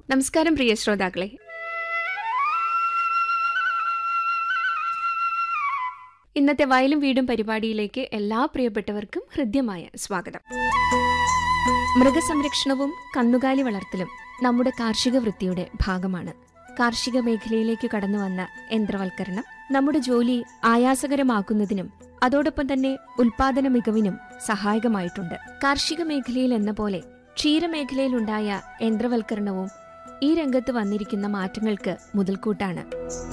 നമസ്കാരം പ്രിയ ശ്രോതാക്കളെ ഇന്നത്തെ വയലും വീടും പരിപാടിയിലേക്ക് എല്ലാ പ്രിയപ്പെട്ടവർക്കും ഹൃദ്യമായ സ്വാഗതം മൃഗസംരക്ഷണവും കന്നുകാലി വളർത്തലും നമ്മുടെ കാർഷിക വൃത്തിയുടെ ഭാഗമാണ് കാർഷിക മേഖലയിലേക്ക് കടന്നു വന്ന യന്ത്രവൽക്കരണം നമ്മുടെ ജോലി ആയാസകരമാക്കുന്നതിനും അതോടൊപ്പം തന്നെ ഉൽപാദന മികവിനും സഹായകമായിട്ടുണ്ട് കാർഷിക മേഖലയിൽ എന്ന പോലെ ക്ഷീരമേഖലയിലുണ്ടായ യന്ത്രവൽക്കരണവും ഈ രംഗത്ത് വന്നിരിക്കുന്ന മാറ്റങ്ങൾക്ക് മുതൽക്കൂട്ടാണ്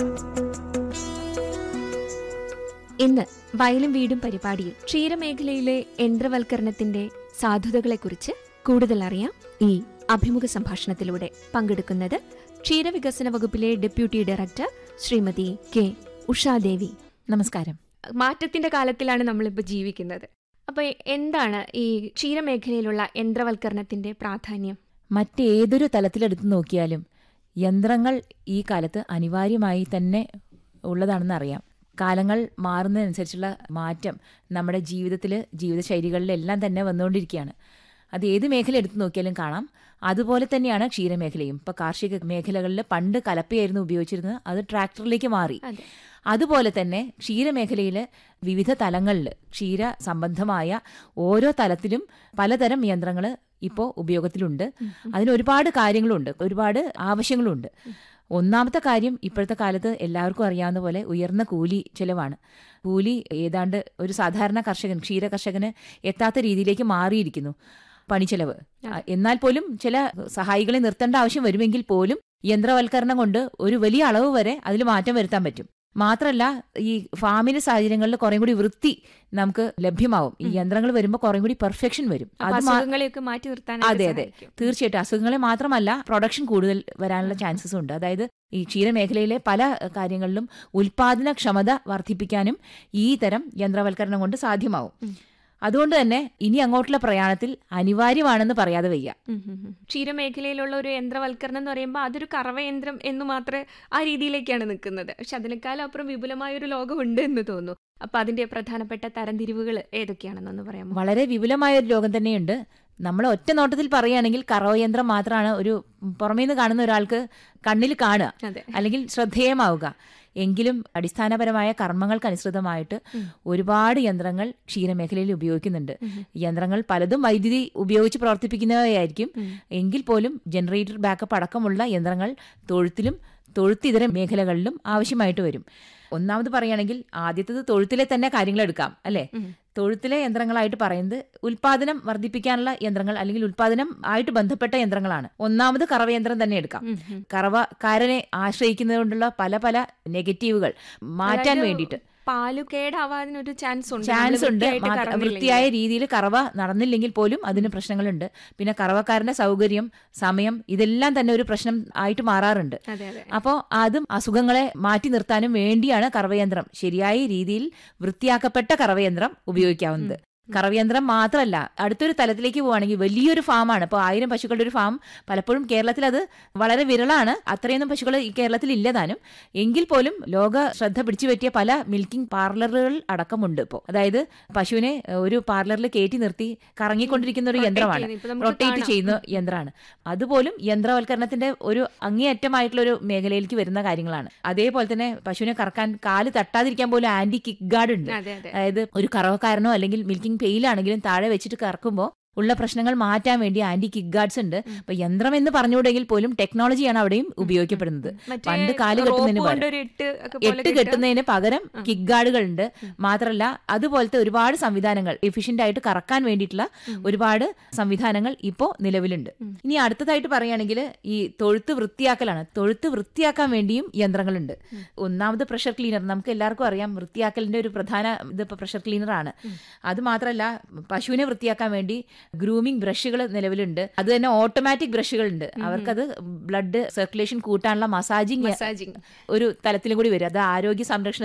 ഇന്ന് വയലും വീടും പരിപാടിയിൽ ക്ഷീരമേഖലയിലെ യന്ത്രവൽക്കരണത്തിന്റെ സാധുതകളെക്കുറിച്ച് കൂടുതൽ അറിയാം ഈ അഭിമുഖ സംഭാഷണത്തിലൂടെ പങ്കെടുക്കുന്നത് ക്ഷീരവികസന വകുപ്പിലെ deputy director Shrimati K Ushadevi നമസ്കാരം മാറ്റത്തിന്റെ കാലത്തിലാണ് നമ്മളിപ്പോൾ ജീവിക്കുന്നത് അപ്പൊ എന്താണ് ഈ ക്ഷീരമേഖലയിലുള്ള യന്ത്രവൽക്കരണത്തിന്റെ പ്രാധാന്യം മറ്റേതൊരു തലത്തിലെടുത്ത് നോക്കിയാലും യന്ത്രങ്ങൾ ഈ കാലത്ത് അനിവാര്യമായി തന്നെ ഉള്ളതാണെന്ന് അറിയാം കാലങ്ങൾ മാറുന്നതനുസരിച്ചുള്ള മാറ്റം നമ്മുടെ ജീവിതത്തിൽ ജീവിതശൈലികളിലെല്ലാം തന്നെ വന്നുകൊണ്ടിരിക്കുകയാണ് അത് ഏത് മേഖല എടുത്തു നോക്കിയാലും കാണാം അതുപോലെ തന്നെയാണ് ക്ഷീരമേഖലയും ഇപ്പൊ കാർഷിക മേഖലകളിൽ പണ്ട് കലപ്പയായിരുന്നു ഉപയോഗിച്ചിരുന്നത് അത് ട്രാക്ടറിലേക്ക് മാറി അതെ അതുപോലെ തന്നെ ക്ഷീരമേഖലയിൽ വിവിധ തലങ്ങളിൽ ക്ഷീര സംബന്ധമായ ഓരോ തലത്തിലും പലതരം യന്ത്രങ്ങൾ ഇപ്പോൾ ഉപയോഗത്തിലുണ്ട് അതിന് ഒരുപാട് കാര്യങ്ങളുണ്ട് ഒരുപാട് ആവശ്യങ്ങളുണ്ട് ഒന്നാമത്തെ കാര്യം ഇപ്പോഴത്തെ കാലത്ത് എല്ലാവർക്കും അറിയാവുന്ന പോലെ ഉയർന്ന കൂലി ചെലവാണ് കൂലി ഏതാണ്ട് ഒരു സാധാരണ കർഷകൻ ക്ഷീര കർഷകന് എത്താത്ത രീതിയിലേക്ക് മാറിയിരിക്കുന്നു പണിച്ചെലവ് എന്നാൽ പോലും ചില സഹായികളെ നിർത്തേണ്ട ആവശ്യം വരുമെങ്കിൽ പോലും യന്ത്രവൽക്കരണം കൊണ്ട് ഒരു വലിയ അളവ് വരെ അതിൽ മാറ്റം വരുത്താൻ പറ്റും മാത്രമല്ല ഈ ഫാമിലെ സാഹചര്യങ്ങളിൽ കുറേ കൂടി വൃത്തി നമുക്ക് ലഭ്യമാവും ഈ യന്ത്രങ്ങൾ വരുമ്പോൾ കുറേ കൂടി പെർഫെക്ഷൻ വരും അപ്പൊ അത് മാ- അസുഖങ്ങളെയൊക്കെ മാറ്റി നിർത്താൻ അതെ അതെ തീർച്ചയായിട്ടും അസുഖങ്ങളെ മാത്രമല്ല പ്രൊഡക്ഷൻ കൂടുതൽ വരാനുള്ള ചാൻസസ് ഉണ്ട് അതായത് ഈ ക്ഷീരമേഖലയിലെ പല കാര്യങ്ങളിലും ഉൽപാദനക്ഷമത വർദ്ധിപ്പിക്കാനും ഈ തരം യന്ത്രവൽക്കരണം കൊണ്ട് സാധ്യമാവും അതുകൊണ്ട് തന്നെ ഇനി അങ്ങോട്ടുള്ള പ്രയാണത്തിൽ അനിവാര്യമാണെന്ന് പറയാതെ വയ്യ ഉം ഉം ഉം. ക്ഷീരമേഖലയിലുള്ള ഒരു യന്ത്രവൽക്കരണം എന്ന് പറയുമ്പോൾ അതൊരു കറവയന്ത്രം എന്ന് മാത്രമേ ആ രീതിയിലേക്കാണ് നിൽക്കുന്നത് പക്ഷെ അതിനേക്കാളും അപ്പുറം വിപുലമായ ഒരു ലോകമുണ്ട് എന്ന് തോന്നുന്നു അപ്പൊ അതിന്റെ പ്രധാനപ്പെട്ട തരംതിരിവുകൾ ഏതൊക്കെയാണെന്നൊന്ന് പറയാമോ വളരെ വിപുലമായ ഒരു ലോകം തന്നെയുണ്ട് നമ്മൾ ഒറ്റ നോട്ടത്തിൽ പറയുകയാണെങ്കിൽ കറവയന്ത്രം മാത്രമാണ് ഒരു പുറമേ നിന്ന് കാണുന്ന ഒരാൾക്ക് കണ്ണിൽ കാണുക അതെ അല്ലെങ്കിൽ ശ്രദ്ധേയമാവുക എങ്കിലും അടിസ്ഥാനപരമായ കർമ്മങ്ങൾക്കനുസൃതമായിട്ട് ഒരുപാട് യന്ത്രങ്ങൾ ക്ഷീരമേഖലയിൽ ഉപയോഗിക്കുന്നുണ്ട് യന്ത്രങ്ങൾ പലതും വൈദ്യുതി ഉപയോഗിച്ച് പ്രവർത്തിപ്പിക്കുന്നവയായിരിക്കും എങ്കിൽ പോലും ജനറേറ്റർ ബാക്കപ്പ് അടക്കമുള്ള യന്ത്രങ്ങൾ തൊഴുത്തിലും തൊഴുത്തിതര മേഖലകളിലും ആവശ്യമായിട്ട് വരും ഒന്നാമത് പറയുകയാണെങ്കിൽ ആദ്യത്തത് തൊഴുത്തിലെ തന്നെ കാര്യങ്ങൾ എടുക്കാം അല്ലെ തൊഴുത്തിലെ യന്ത്രങ്ങളായിട്ട് പറയുന്നത് ഉൽപാദനം വർദ്ധിപ്പിക്കാനുള്ള യന്ത്രങ്ങൾ അല്ലെങ്കിൽ ഉൽപാദനം ആയിട്ട് ബന്ധപ്പെട്ട യന്ത്രങ്ങളാണ് ഒന്നാമത് കറവയന്ത്രം തന്നെ എടുക്കാം കറവക്കാരനെ ആശ്രയിക്കുന്നത് കൊണ്ടുള്ള പല പല നെഗറ്റീവുകൾ മാറ്റാൻ അതായത് വേണ്ടിയിട്ട് പാല് കേടാവാതിനൊരു ചാൻസ് ഉണ്ട് ചാൻസ് നമ്മള് ഉണ്ട് വൃത്തിയായിട്ട് മാത്ര- കറന്നില്ലെങ്കിൽ. വൃത്തിയായ രീതിയിൽ കറവ നടന്നില്ലെങ്കിൽ പോലും അതിന് പ്രശ്നങ്ങളുണ്ട് പിന്നെ കറവക്കാരന്റെ സൗകര്യം സമയം ഇതെല്ലാം തന്നെ ഒരു പ്രശ്നം ആയിട്ട് മാറാറുണ്ട് അതെ അതെ അപ്പോൾ അതും അസുഖങ്ങളെ മാറ്റി നിർത്താനും വേണ്ടിയാണ് കറവയന്ത്രം ശരിയായ രീതിയിൽ വൃത്തിയാക്കപ്പെട്ട കറവയന്ത്രം ഉപയോഗിക്കാവുന്നത് കറവയന്ത്രം മാത്രമല്ല അടുത്തൊരു തലത്തിലേക്ക് പോവുകയാണെങ്കിൽ വലിയൊരു ഫാമാണ് ഇപ്പോൾ ആയിരം പശുക്കളുടെ ഒരു ഫാം പലപ്പോഴും കേരളത്തിൽ അത് വളരെ വിരളാണ് അത്രയൊന്നും പശുക്കൾ ഈ കേരളത്തിൽ ഇല്ലതാനും എങ്കിൽ പോലും ലോക ശ്രദ്ധ പിടിച്ചു പറ്റിയ പല മിൽക്കിംഗ് പാർലറുകൾ അടക്കമുണ്ട് ഇപ്പോൾ അതായത് പശുവിനെ ഒരു പാർലറിൽ കയറ്റി നിർത്തി കറങ്ങിക്കൊണ്ടിരിക്കുന്ന ഒരു Rotate യന്ത്രമാണ് ചെയ്യുന്നത്. ഇപ്പൊ നമുക്ക് റൊട്ടേറ്റ് കാണാം. ചെയ്യുന്ന യന്ത്രമാണ് അതുപോലും യന്ത്രവൽക്കരണത്തിന്റെ ഒരു അങ്ങേയറ്റമായിട്ടുള്ള ഒരു മേഖലയിലേക്ക് വരുന്ന കാര്യങ്ങളാണ് അതേപോലെ തന്നെ പശുവിനെ കറക്കാൻ കാല് തട്ടാതിരിക്കാൻ പോലും ആന്റി കിക്ക് ഗാർഡ് ഉണ്ട് അതെ അതെ അതായത് ഒരു കറവക്കാരനോ അല്ലെങ്കിൽ മിൽക്കിംഗ് പെയിലാണെങ്കിലും താഴെ വെച്ചിട്ട് കറക്കുമ്പോൾ ഉള്ള പ്രശ്നങ്ങൾ മാറ്റാൻ വേണ്ടി ആന്റി കിക്ക് ഗാർഡ്സ് ഉണ്ട് അപ്പൊ യന്ത്രം എന്ന് പറഞ്ഞുകൂടെങ്കിൽ പോലും ടെക്നോളജിയാണ് അവിടെയും ഉപയോഗിക്കപ്പെടുന്നത് മറ്റേ പണ്ട് കാല് കെട്ടുന്നതിന് rope കൊണ്ട് പകരം ഒരു എട്ട് ഒക്കെ പോലെ എട്ട് കെട്ടുന്നതിന് പകരം കിക്ക് ഗാർഡുകളുണ്ട് മാത്രമല്ല അതുപോലത്തെ ഒരുപാട് സംവിധാനങ്ങൾ എഫിഷ്യന്റ് ആയിട്ട് കറക്കാൻ വേണ്ടിയിട്ടുള്ള ഒരുപാട് സംവിധാനങ്ങൾ ഇപ്പോൾ നിലവിലുണ്ട് ഇനി അടുത്തതായിട്ട് പറയുകയാണെങ്കിൽ ഈ തൊഴുത്ത് വൃത്തിയാക്കലാണ് തൊഴുത്ത് വൃത്തിയാക്കാൻ വേണ്ടിയും യന്ത്രങ്ങളുണ്ട് ഒന്നാമത് പ്രഷർ ക്ലീനർ നമുക്ക് എല്ലാവർക്കും അറിയാം വൃത്തിയാക്കലിന്റെ ഒരു പ്രധാന ഇത് ഇപ്പോൾ പ്രഷർ ക്ലീനർ ആണ് അത് മാത്രമല്ല പശുവിനെ വൃത്തിയാക്കാൻ വേണ്ടി ഗ്രൂമിംഗ് ബ്രഷുകൾ നിലവിലുണ്ട് അത് തന്നെ ഓട്ടോമാറ്റിക് ബ്രഷുകൾ ഉണ്ട് അവർക്കത് ബ്ലഡ് സർക്കുലേഷൻ കൂട്ടാനുള്ള മസാജിങ് മസാജിങ് ഒരു തലത്തിലും കൂടി വരും അത് ആരോഗ്യ സംരക്ഷണ